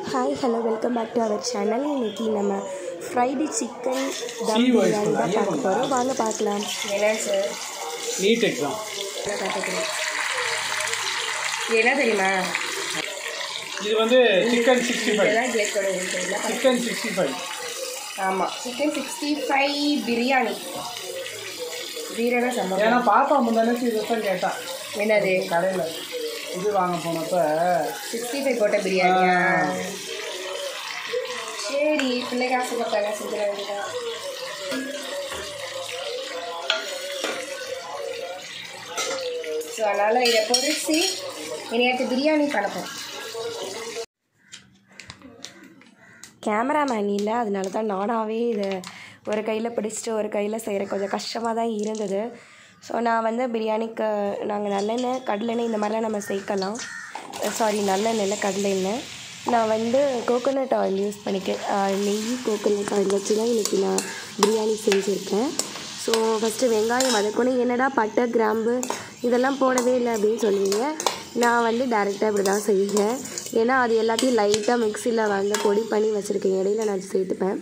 hi hello welcome back to our channel இன்னைக்கு நம்ம fried chicken தம் பிரியாணி தான் பார்க்க போகிறோம் வாங்க பார்க்கலாம் என்ன சார் நீட் எக்ஸாம் என்ன பார்த்துக்கிறேன் இது என்ன தெரியுமா இது வந்து சிக்கன் சிக்ஸ்டி ஃபைவ் இதெல்லாம் கேட்டோட உங்களுக்கு என்ன பண்ண சிக்கன் சிக்ஸ்டி ஃபைவ் ஆமாம் சிக்கன் சிக்ஸ்டி ஃபைவ் பிரியாணி ஜீரக சம்பவம் ஏன்னா பாப்பா முந்தானச்சு இதை தான் கேட்டா என்னது கடையில் இது வாங்க போனப்ப சிக்ஸ்டி ஃபைவ் போட்ட பிரியாணியா சரி பிள்ளைக்கு ஆசைப்பட்டாங்க செஞ்சிட வேண்டியதான் ஸோ அதனால் இதை பொரிச்சு இனியாட்டு பிரியாணி பண்ணப்போம் கேமராமேன் இல்லை அதனால தான் நானாகவே இதை ஒரு கையில் பிடிச்சிட்டு ஒரு கையில் செய்கிற கொஞ்சம் கஷ்டமாக தான் இருந்தது ஸோ நான் வந்து பிரியாணிக்கு நாங்கள் நல்லெண்ணெய் கடலெண்ணெய் இந்த மாதிரிலாம் நம்ம சேர்க்கலாம் சாரி நல்லெண்ணெயில் கடலெண்ணெய் நான் வந்து கோகோனட் ஆயில் யூஸ் பண்ணிக்க ஆஹ் நெய் கோகோனட் ஆயில் வச்சு தான் இன்றைக்கி நான் பிரியாணி செஞ்சுருக்கேன் ஸோ ஃபஸ்ட்டு வெங்காயம் வதக்கணும் என்னடா பட்டை கிராம்பு இதெல்லாம் போடவே இல்லை அப்படின்னு சொல்லுவீங்க நான் வந்து டேரெக்டாக இப்படி தான் செய்வேன் ஏன்னா அது எல்லாத்தையும் லைட்டாக மிக்சியில் வந்து பொடி பண்ணி வச்சுருக்கேன் இடையில நான் சேர்த்துப்பேன்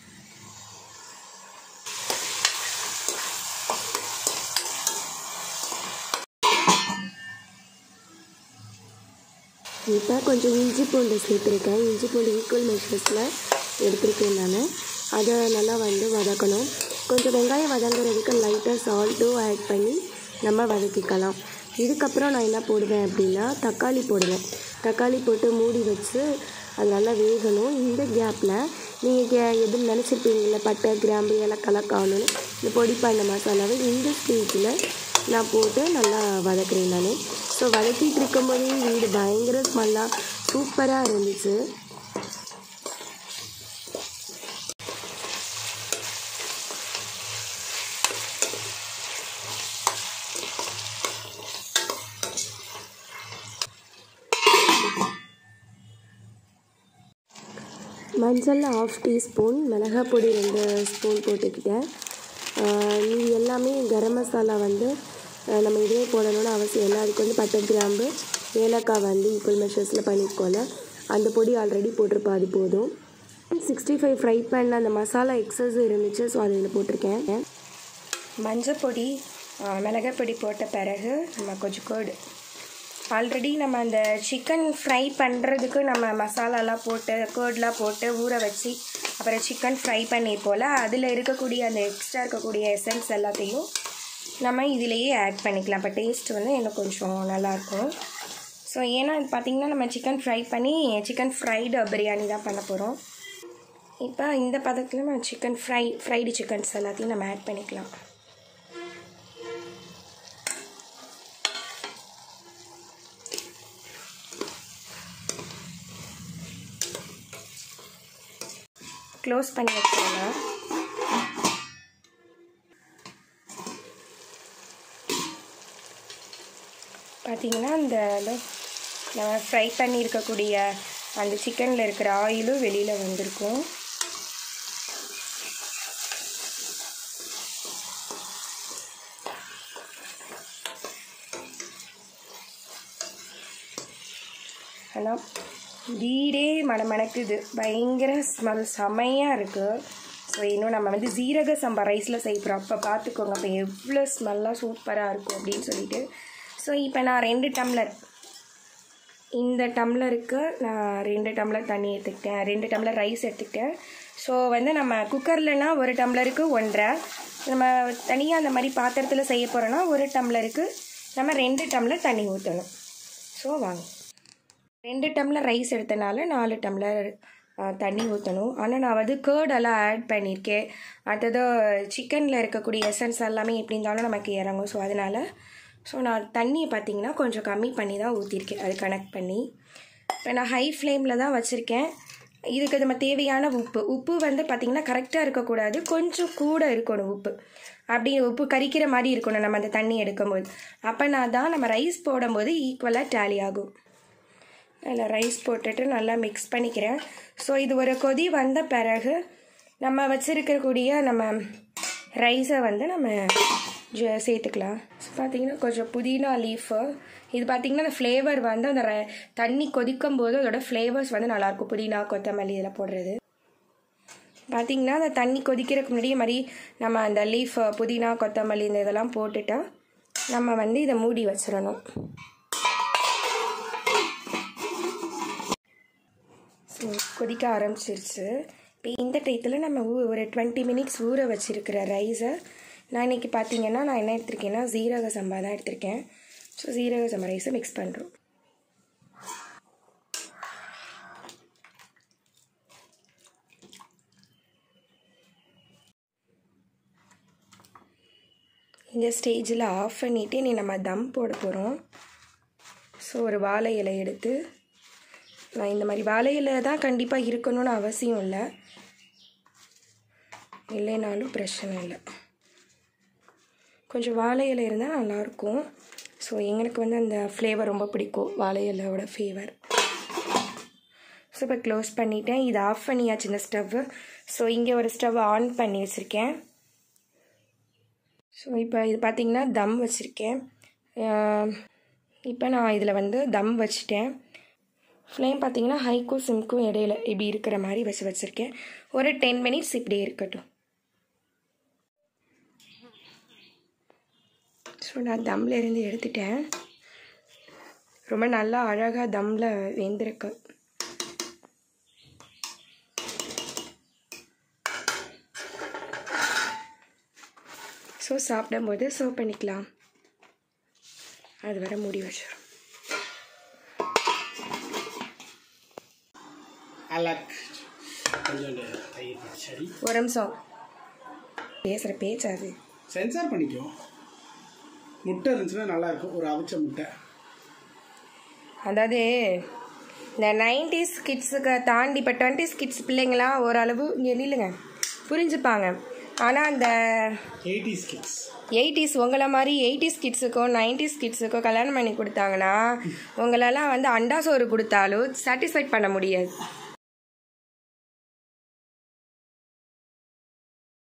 இப்போ கொஞ்சம் இஞ்சி பூண்டு சேர்த்துருக்கேன் இஞ்சி பூண்டு ஈக்குவல் மெஷர்ஸில் எடுத்திருக்கேன் நான் அதை நல்லா வந்து வதக்கணும் கொஞ்சம் வெங்காயம் வதங்குறதுக்கு லைட்டாக சால்ட்டும் ஆட் பண்ணி நம்ம வதக்கிக்கலாம் இதுக்கப்புறம் நான் என்ன போடுவேன் அப்படின்னா தக்காளி போடுவேன் தக்காளி போட்டு மூடி வச்சு அது நல்லா வேகணும் இந்த கேப்பில் நீங்கள் கே எதுவும் நினச்சிருப்பீங்கள பட்டை கிராம்பு ஏலக்காய் காணணும் இந்த பொடி பண்ண மசாலாவை இந்த ஸ்டேஜில் நான் போட்டு நல்லா வதக்குறேன் நான் ஸோ வதக்கிட்டு இருக்கும்போதே வீடு பயங்கர ஸ்மெல்லாக சூப்பராக இருந்துச்சு மஞ்சள் ஆஃப் டீஸ்பூன் மிளகாய் பொடி ரெண்டு ஸ்பூன் போட்டுக்கிட்டேன் ஆஹ் இது எல்லாமே கரம் மசாலா வந்து ஆஹ் நம்ம இதே போடணும்னு அவசியம் இல்லை அதுக்கு வந்து பட்டை கிராம்பு ஏலக்காய் வந்து ஈக்குவல் மெஷர்ஸில் பண்ணியிருக்கோம்ல அந்த பொடி ஆல்ரெடி போட்டிருப்பா அது போதும் சிக்ஸ்டி ஃபைவ் ஃப்ரை பண்ண அந்த மசாலா எக்ஸஸ் இருந்துச்சு ஸோ அதை இதில் போட்டிருக்கேன் மஞ்சள் பொடி மிளகாய் பொடி போட்ட பிறகு நம்ம கொஞ்சம் கேர்டு ஆல்ரெடி நம்ம அந்த சிக்கன் ஃப்ரை பண்ணுறதுக்கு நம்ம மசாலாலாம் போட்டு கேர்ட்லாம் போட்டு ஊற வச்சு அப்புறம் சிக்கன் ஃப்ரை பண்ணியிருப்போம்ல அதில் இருக்கக்கூடிய அந்த எக்ஸ்ட்ரா இருக்கக்கூடிய எசன்ஸ் எல்லாத்தையும் நம்ம இதிலேயே ஆட் பண்ணிக்கலாம் அப்போ டேஸ்ட் வந்து இன்னும் கொஞ்சம் நல்லாயிருக்கும் ஸோ ஏன்னா இது பார்த்திங்கன்னா நம்ம சிக்கன் ஃப்ரை பண்ணி சிக்கன் ஃப்ரைடு பிரியாணி தான் பண்ண போகிறோம் இப்போ இந்த பதத்தில் நம்ம சிக்கன் ஃப்ரை ஃப்ரைடு சிக்கன்ஸ் எல்லாத்தையும் நம்ம ஆட் பண்ணிக்கலாம் க்ளோஸ் பண்ணி வச்சுருங்க பார்த்தீங்கன்னா அந்த அளவு நம்ம ஃப்ரை பண்ணியிருக்கக்கூடிய அந்த சிக்கனில் இருக்கிற ஆயிலும் வெளியில் வந்திருக்கும் ஆனால் வீடே மணமணக்குது பயங்கர ஸ்மெல் செமையாக இருக்குது ஸோ இன்னும் நம்ம வந்து ஜீரக சம்பா ரைஸில் செய்கிறோம் அப்போ பார்த்துக்கோங்க அப்போ எவ்வளோ ஸ்மெல்லாக சூப்பராக இருக்கும் அப்படின்னு சொல்லிட்டு ஸோ இப்போ நான் ரெண்டு டம்ளர் இந்த டம்ளருக்கு நான் ரெண்டு டம்ளர் தண்ணி எடுத்துக்கிட்டேன் ரெண்டு டம்ளர் ரைஸ் எடுத்துக்கிட்டேன் ஸோ வந்து நம்ம குக்கர்லனா ஒரு டம்ளருக்கு ஒன்றரை நம்ம தனியாக அந்த மாதிரி பாத்திரத்தில் செய்ய போகிறோன்னா ஒரு டம்ளருக்கு நம்ம ரெண்டு டம்ளர் தண்ணி ஊற்றணும் ஸோ வாங்க ரெண்டு டம்ளர் ரைஸ் எடுத்தனால நாலு டம்ளர் ஆ, தண்ணி ஊற்றணும் ஆனால் நான் வந்து கேர்டெல்லாம் ஆட் பண்ணியிருக்கேன் அடுத்தது சிக்கனில் இருக்கக்கூடிய எசன்ஸ் எல்லாமே எப்படி இருந்தாலும் நமக்கு இறங்கும் ஸோ அதனால் ஸோ நான் தண்ணியை பார்த்தீங்கன்னா கொஞ்சம் கம்மி பண்ணி தான் ஊற்றிருக்கேன் அது கனெக்ட் பண்ணி இப்போ நான் ஹை ஃப்ளேமில் தான் வச்சுருக்கேன் இதுக்கு நம்ம தேவையான உப்பு உப்பு வந்து பார்த்திங்கன்னா கரெக்டாக இருக்கக்கூடாது கொஞ்சம் கூட இருக்கணும் உப்பு அப்படி உப்பு கரிக்கிற மாதிரி இருக்கணும் நம்ம அந்த தண்ணி எடுக்கும்போது அப்போனா தான் நம்ம ரைஸ் போடும்போது ஈக்குவலாக டேலி ஆகும் அதில் ரைஸ் போட்டுட்டு நல்லா மிக்ஸ் பண்ணிக்கிறேன் ஸோ இது ஒரு கொதி வந்த பிறகு நம்ம வச்சுருக்கக்கூடிய நம்ம ரைஸை வந்து நம்ம ஜ சேர்த்துக்கலாம் ஸோ பார்த்தீங்கன்னா கொஞ்சம் புதினா லீஃபு இது பார்த்தீங்கன்னா அந்த ஃப்ளேவர் வந்து அந்த ர- தண்ணி கொதிக்கும் போது அதோட ஃப்ளேவர்ஸ் வந்து நல்லாயிருக்கும் புதினா கொத்தமல்லி இதெல்லாம் போடுறது பார்த்தீங்கன்னா அந்த தண்ணி கொதிக்கிறதுக்கு முன்னாடியே மாதிரி நம்ம அந்த லீஃப் புதினா கொத்தமல்லி இந்த இதெல்லாம் போட்டுட்டா நம்ம வந்து இதை மூடி வச்சிடணும் ஸோ கொதிக்க ஆரம்பிச்சிருச்சு இப்போ இந்த டயத்தில் நம்ம ஊ ஒரு டுவெண்ட்டி மினிட்ஸ் ஊற வச்சிருக்கிற ரைஸை நான் இன்றைக்கி பார்த்தீங்கன்னா நான் என்ன எடுத்திருக்கேன்னா ஜீரக சம்பா தான் எடுத்திருக்கேன் ஸோ ஜீரக சம்பா ரைஸை மிக்ஸ் பண்ணுறோம் இந்த ஸ்டேஜில் ஆஃப் பண்ணிவிட்டு நீ நம்ம தம் போட போகிறோம் ஸோ ஒரு வாழை இலை எடுத்து நான் இந்த மாதிரி வாழை இலை தான் கண்டிப்பாக இருக்கணும்னு அவசியம் இல்லை இல்லைனாலும் பிரச்சனை இல்லை கொஞ்சம் வாழை இலை இருந்தால் நல்லாயிருக்கும் ஸோ எங்களுக்கு வந்து அந்த ஃப்ளேவர் ரொம்ப பிடிக்கும் வாழை இலையோட ஃப்ளேவர் ஸோ இப்போ க்ளோஸ் பண்ணிட்டேன் இது ஆஃப் பண்ணியாச்சு இந்த ஸ்டவ்வு ஸோ இங்கே ஒரு ஸ்டவ் ஆன் பண்ணி வச்சுருக்கேன் ஸோ இப்போ இது பார்த்திங்கன்னா தம் வச்சுருக்கேன் இப்போ நான் இதில் வந்து தம் வச்சுட்டேன் ஃப்ளேம் பார்த்தீங்கன்னா ஹைக்கும் சிம்க்கும் இடையில இப்படி இருக்கிற மாதிரி வச்சு வச்சுருக்கேன் ஒரு டென் மினிட்ஸ் இப்படியே இருக்கட்டும் ஸோ நான் தம்ல இருந்து எடுத்துட்டேன் ரொம்ப நல்லா அழகாக தம்மில் வெந்திருக்கு ஸோ சாப்பிடும்போது சர்வ் பண்ணிக்கலாம் அது வரை மூடி வச்சிடும் அலக் கொஞ்சம் தயிர் பச்சடி ஒரு நிமிஷம் பேசுகிற பேச்சு அது சென்சார் பண்ணிக்கோ முட்டை இருந்துச்சுன்னா நல்லா இருக்கும் ஒரு அவிச்ச முட்டை அதாவது இந்த நைன்டிஸ் கிட்ஸுக்கு தாண்டி இப்போ டுவெண்ட்டிஸ் கிட்ஸ் பிள்ளைங்களாம் ஓரளவு இங்கே நில்லுங்க புரிஞ்சுப்பாங்க ஆனால் அந்த எயிட்டிஸ் கிட்ஸ் எயிட்டிஸ் உங்களை மாதிரி எயிட்டிஸ் கிட்ஸுக்கும் நைன்டிஸ் கிட்ஸுக்கும் கல்யாணம் பண்ணி கொடுத்தாங்கன்னா உங்களெல்லாம் வந்து அண்டா சோறு கொடுத்தாலும் சாட்டிஸ்ஃபைட் பண்ண முடியாது